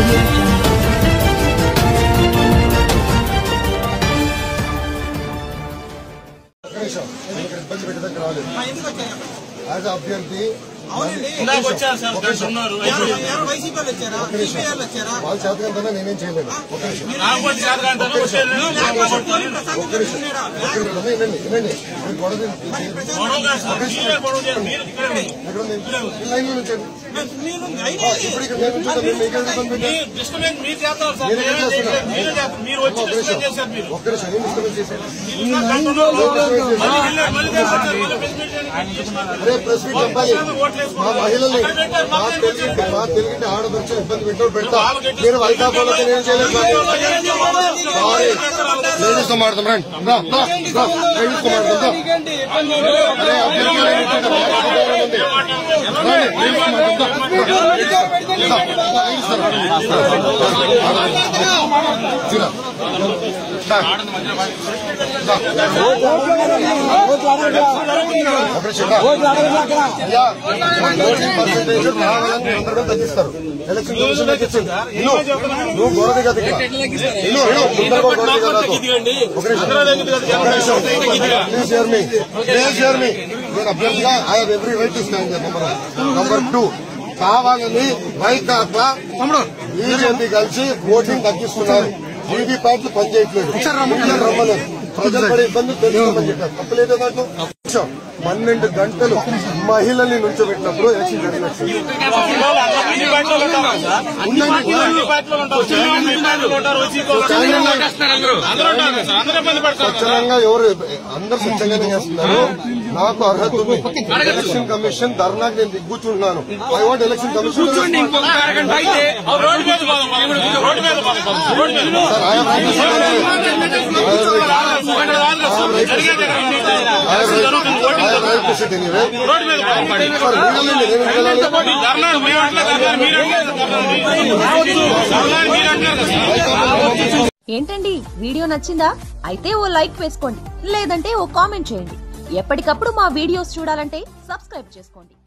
audio jungle. నిమిషం. నేను ఇక్కడ ఇబ్బంది పెట్టడానికి రాలేదు యాజ్ అభ్యర్థి ఇందాక వచ్చారు సార్ ఒక నిమిషం. ఉన్నారు వైసీపీ వాళ్ళు వచ్చారా సిపిఐ వచ్చారా వాళ్ళ చేతకంతా నేనేం చేయలేను ఒక నిమిషం నాకు వచ్చి చేత కాదు వచ్చేది ఒక్క నిమిషం ఒక్క నిమిషం. అమ్మా, వినండి వినండి మీరు గొడవ చేయండి. గొడవ కాదు సార్ మీరే గొడవ చేయాలి మీరు ఇక్కడ ఉండండి. ఎక్కడ ఉంది? ఈ లైన్లో నుంచోండి. మీరు ఆ, ఇప్పుడు ఇక్కడ నేను నుంచుంటా. మీరు మీకు ఎందుకు ఇబ్బంది పెట్టారు? మీ డిస్టర్బెన్స్ మీరు చేస్తారు సార్ మీరు ఏం మీరే చేస్తున్నారు? చేశారు. మీరే చేస్తారు. మీరు వచ్చి ఒక్క నిమిషం. డిస్టర్బెన్స్ చేశారు మీరు ఒక్క నిమిషం. ఏం డిస్టర్బెన్స్ చేశారు? మీరు ఇంకా కంట్రోల్లో ఉన్నారు. మళ్ళీ వెళ్ళారు, మళ్ళీ చేశారు సార్. మళ్ళీ ప్రెస్ మీట్ చేయండి. అరే ప్రెస్ మీట్ చెప్పాలి మా మహిళల్ని మా తెలుగు మా తెలుగు ఆడపడుచు ఇబ్బంది పెట్టారు పెడతా మీరు వైకాపాలతో నేను చేయలేదు సారీ లేడీస్ తో మాట్లాడదాం రండి రా, రా, రా. లేడీస్ తో మాట్లాడదాం రా. అరే అభ్యర్థి గారు ఏంటంటే మాట్లాడడం ఉంది. రండి, లేడీస్ తో మాట్లాడదాం. రా, లేడీస్ తో. రా, లేడీస్ తో రా. చూరా. రా. ఆపరేషన్ రా. అయ్యా, ఓటింగ్ పర్సెంటేజ్ కావాలని అందరూ తగ్గిస్తారు ఎలక్షన్ కమిషన్ తగ్గించింది ఇను, నువ్వు గొడవ కదా ఇక్కడ. ఇను, ఇను, ముందర కూడా గొడవ కదా నాకు. ఒక నిమిషం. ఒక నిమిషం. Please hear me. Please hear me. నేను అభ్యర్థిగా I have every right to stand number number two కావాలని వైకాపా బీజేపీ కలిసి ఓటింగ్ తగ్గిస్తున్నారు వీవీ ప్యాట్లు పనిచేయట్లేదు పిల్లలు రమ్మన్నారు ప్రజలు పడే ఇబ్బంది తెలుసుకోమని చెప్పారు తప్పలేదు దాంట్లో నిమిషం. పన్నెండు గంటలు మహిళల్ని నుంచోబెట్టినప్పుడు ఎలక్షన్ జరిగినట్టు అన్ని పార్టీలు ఉంటారు సార్. అన్ని పార్టీలు ఉంటారు. జగన్ పార్టీలు ఉంటారు. వైసీపీ వాళ్ళు ఉంటారు. అందరూ ఉంటారు సార్. అందరూ ఇబ్బంది పడతారు కదా. స్వచ్ఛంగా ఎవరు అందరు స్వచ్ఛంగానే చేస్తున్నారు నాకు అర్హత ఉంది ఎలక్షన్ కమిషన్ ధర్నాకి నేను దిగ్గుచున్నాను I want election commission road మీద పోదాం. రోడ్డు మీద పోదాం. రోడ్డు మీద పోదాం. రోడ్డు మీద పోదాం. Sir I have right to జరిగేది ఎక్కడ ఉంది? Right to sit anyway road మీద పోదాం. సార్ వీళ్ళని నేను వెళ్ళాలి ధర్నా మీరు అంటారు కదా, మీరు అంటారు కదా, ధర్నా మీరు అంటారు కదా. ఏంటండి వీడియో నచ్చిందా అయితే ఓ లైక్ వేసుకోండి లేదంటే ఓ కామెంట్ చేయండి ఎప్పటికప్పుడు మా వీడియోస్ చూడాలంటే సబ్స్క్రైబ్ చేసుకోండి